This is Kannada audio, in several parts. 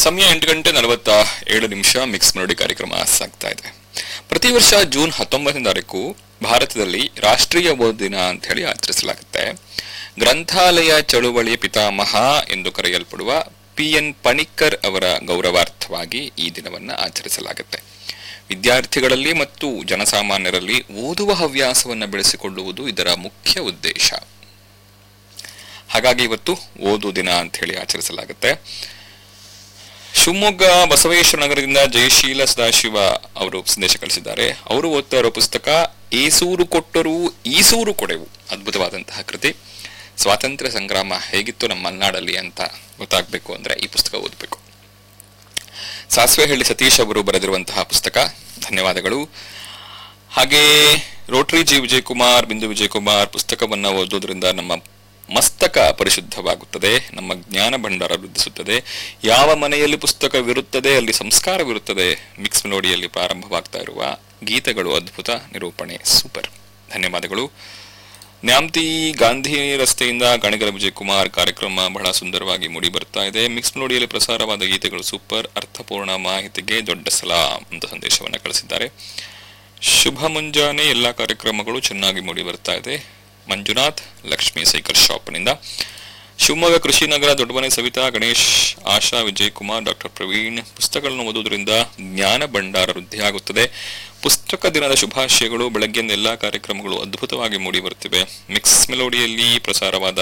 ಸಮಯ ಎಂಟು ಗಂಟೆ ನಲವತ್ತ ಏಳು ನಿಮಿಷ ಮಿಕ್ಸ್ ಮೆಲೋಡಿ ಕಾರ್ಯಕ್ರಮ ಸಾಗ್ತಾ ಇದೆ ಪ್ರತಿ ವರ್ಷ ಜೂನ್ ಹತ್ತೊಂಬತ್ತನೇ ತಾರೀಕು ಭಾರತದಲ್ಲಿ ರಾಷ್ಟ್ರೀಯ ಓದು ದಿನ ಅಂತ ಹೇಳಿ ಆಚರಿಸಲಾಗುತ್ತೆ ಗ್ರಂಥಾಲಯ ಚಳುವಳಿಯ ಪಿತಾಮಹ ಎಂದು ಕರೆಯಲ್ಪಡುವ ಪಿ ಎನ್ ಪಣಿಕ್ಕರ್ ಅವರ ಗೌರವಾರ್ಥವಾಗಿ ಈ ದಿನವನ್ನ ಆಚರಿಸಲಾಗುತ್ತೆ ವಿದ್ಯಾರ್ಥಿಗಳಲ್ಲಿ ಮತ್ತು ಜನಸಾಮಾನ್ಯರಲ್ಲಿ ಓದುವ ಹವ್ಯಾಸವನ್ನು ಬೆಳೆಸಿಕೊಳ್ಳುವುದು ಇದರ ಮುಖ್ಯ ಉದ್ದೇಶ ಹಾಗಾಗಿ ಇವತ್ತು ಓದು ದಿನ ಅಂತ ಹೇಳಿ ಆಚರಿಸಲಾಗುತ್ತೆ ಶಿವಮೊಗ್ಗ ಬಸವೇಶ್ವರ ನಗರದಿಂದ ಜಯಶೀಲ ಸದಾಶಿವ ಅವರು ಸಂದೇಶ ಕಳಿಸಿದ್ದಾರೆ ಅವರು ಓದ್ತಾ ಇರೋ ಪುಸ್ತಕ ಏಸೂರು ಕೊಟ್ಟರೂ ಈಸೂರು ಕೊಡೆವು ಅದ್ಭುತವಾದಂತಹ ಕೃತಿ ಸ್ವಾತಂತ್ರ್ಯ ಸಂಗ್ರಾಮ ಹೇಗಿತ್ತು ನಮ್ಮ ಮಲೆನಾಡಲ್ಲಿ ಅಂತ ಗೊತ್ತಾಗಬೇಕು ಅಂದ್ರೆ ಈ ಪುಸ್ತಕ ಓದಬೇಕು ಸಾಸಿವೆಹಳ್ಳಿ ಸತೀಶ್ ಅವರು ಬರೆದಿರುವಂತಹ ಪುಸ್ತಕ ಧನ್ಯವಾದಗಳು ಹಾಗೆ ರೋಟರಿ ಜಿ ವಿಜಯಕುಮಾರ್ ಬಿಂದು ವಿಜಯಕುಮಾರ್ ಪುಸ್ತಕವನ್ನ ಓದೋದ್ರಿಂದ ನಮ್ಮ ಮಸ್ತಕ ಪರಿಶುದ್ಧವಾಗುತ್ತದೆ ನಮ್ಮ ಜ್ಞಾನ ಭಂಡಾರ ವೃದ್ಧಿಸುತ್ತದೆ ಯಾವ ಮನೆಯಲ್ಲಿ ಪುಸ್ತಕವಿರುತ್ತದೆ ಅಲ್ಲಿ ಸಂಸ್ಕಾರವಿರುತ್ತದೆ ಮಿಕ್ಸ್ ಮೆಲೋಡಿಯಲ್ಲಿ ಪ್ರಾರಂಭವಾಗ್ತಾ ಇರುವ ಗೀತೆಗಳು ಅದ್ಭುತ ನಿರೂಪಣೆ ಸೂಪರ್ ಧನ್ಯವಾದಗಳು ನ್ಯಾಮ್ತಿ ಗಾಂಧಿ ರಸ್ತೆಯಿಂದ ಗಣಿಗರ ವಿಜಯಕುಮಾರ್ ಕಾರ್ಯಕ್ರಮ ಬಹಳ ಸುಂದರವಾಗಿ ಮೂಡಿ ಬರ್ತಾ ಇದೆ ಮಿಕ್ಸ್ ಮೆಲೋಡಿಯಲ್ಲಿ ಪ್ರಸಾರವಾದ ಗೀತೆಗಳು ಸೂಪರ್ ಅರ್ಥಪೂರ್ಣ ಮಾಹಿತಿಗೆ ದೊಡ್ಡ ಸಲಾಂ ಅಂತ ಸಂದೇಶವನ್ನ ಕಳಿಸಿದ್ದಾರೆ ಶುಭ ಮುಂಜಾನೆ ಎಲ್ಲಾ ಕಾರ್ಯಕ್ರಮಗಳು ಚೆನ್ನಾಗಿ ಮೂಡಿ ಬರ್ತಾ ಇದೆ ಮಂಜುನಾಥ್ ಲಕ್ಷ್ಮಿ ಸೈಕಲ್ ಶಾಪ್ನಿಂದ ಶಿವಮೊಗ್ಗ ಕೃಷಿ ನಗರ ದೊಡ್ಡಮನೆ ಸವಿತಾ ಗಣೇಶ್ ಆಶಾ ವಿಜಯ್ ಕುಮಾರ್ ಡಾಕ್ಟರ್ ಪ್ರವೀಣ್ ಪುಸ್ತಕಗಳನ್ನು ಓದುವುದರಿಂದ ಜ್ಞಾನ ಭಂಡಾರ ವೃದ್ಧಿಯಾಗುತ್ತದೆ ಪುಸ್ತಕ ದಿನದ ಶುಭಾಶಯಗಳು ಬೆಳಗ್ಗೆಯಿಂದ ಎಲ್ಲಾ ಕಾರ್ಯಕ್ರಮಗಳು ಅದ್ಭುತವಾಗಿ ಮೂಡಿ ಬರುತ್ತಿವೆ ಮಿಕ್ಸ್ ಮೆಲೋಡಿಯಲ್ಲಿ ಪ್ರಸಾರವಾದ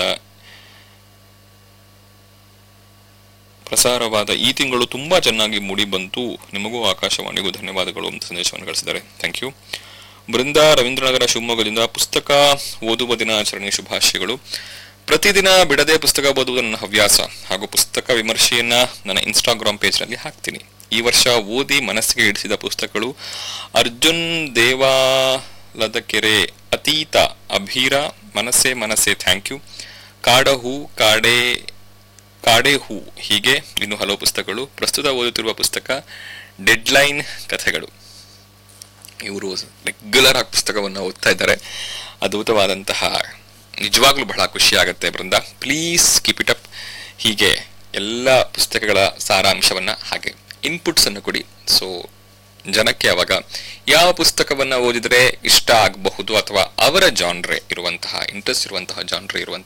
ಪ್ರಸಾರವಾದ ಈ ತಿಂಗಳು ತುಂಬಾ ಚೆನ್ನಾಗಿ ಮೂಡಿ ಬಂತು ನಿಮಗೂ ಆಕಾಶವಾಣಿಗೂ ಧನ್ಯವಾದಗಳು ಅಂತ ಸಂದೇಶವನ್ನು ಕಳಿಸಿದ್ದಾರೆ ಥ್ಯಾಂಕ್ ಯು ಬೃಂದಾ ರವೀಂದ್ರನಗರ ಶಿವಮೊಗ್ಗದಿಂದ ಪುಸ್ತಕ ಓದುವ ದಿನಾಚರಣೆ ಶುಭಾಶಯಗಳು ಪ್ರತಿದಿನ ಬಿಡದೆ ಪುಸ್ತಕ ಓದುವುದು ನನ್ನ ಹವ್ಯಾಸ ಹಾಗೂ ಪುಸ್ತಕ ವಿಮರ್ಶೆಯನ್ನ ನನ್ನ ಇನ್ಸ್ಟಾಗ್ರಾಮ್ ಪೇಜ್ನಲ್ಲಿ ಹಾಕ್ತೀನಿ ಈ ವರ್ಷ ಓದಿ ಮನಸ್ಸಿಗೆ ಇಡಿಸಿದ ಪುಸ್ತಕಗಳು ಅರ್ಜುನ್ ದೇವಾಲದ ಕೆರೆ ಅತೀತ ಅಭೀರ ಮನಸ್ಸೆ ಮನಸ್ಸೆ ಥ್ಯಾಂಕ್ ಯು ಕಾಡಹೂ ಕಾಡೆ ಕಾಡೆ ಹೂ ಹೀಗೆ ಇನ್ನು ಹಲವು ಪುಸ್ತಕಗಳು ಪ್ರಸ್ತುತ ಓದುತ್ತಿರುವ ಪುಸ್ತಕ ಡೆಡ್ಲೈನ್ ಕಥೆಗಳು ಇವರು ರೆಗ್ಯುಲರ್ ಆಗಿ ಪುಸ್ತಕವನ್ನು ಓದ್ತಾ ಇದ್ದಾರೆ ಅದ್ಭುತವಾದಂತಹ ನಿಜವಾಗ್ಲೂ ಬಹಳ ಖುಷಿ ಆಗುತ್ತೆ Brinda please keep it up ಹೀಗೆ ಎಲ್ಲ ಪುಸ್ತಕಗಳ ಸಾರಾಂಶವನ್ನ ಹಾಗೆ ಇನ್ಪುಟ್ಸ್ ಅನ್ನು ಕೊಡಿ ಸೊ ಜನಕ್ಕೆ ಅವಾಗ ಯಾವ ಪುಸ್ತಕವನ್ನ ಓದಿದ್ರೆ ಇಷ್ಟ ಆಗಬಹುದು ಅಥವಾ ಅವರ ಜಾನ್ರೆ ಇರುವಂತಹ ಇಂಟ್ರೆಸ್ಟ್ ಇರುವಂತಹ ಜಾನ್ರೆ ಇರುವಂತಹ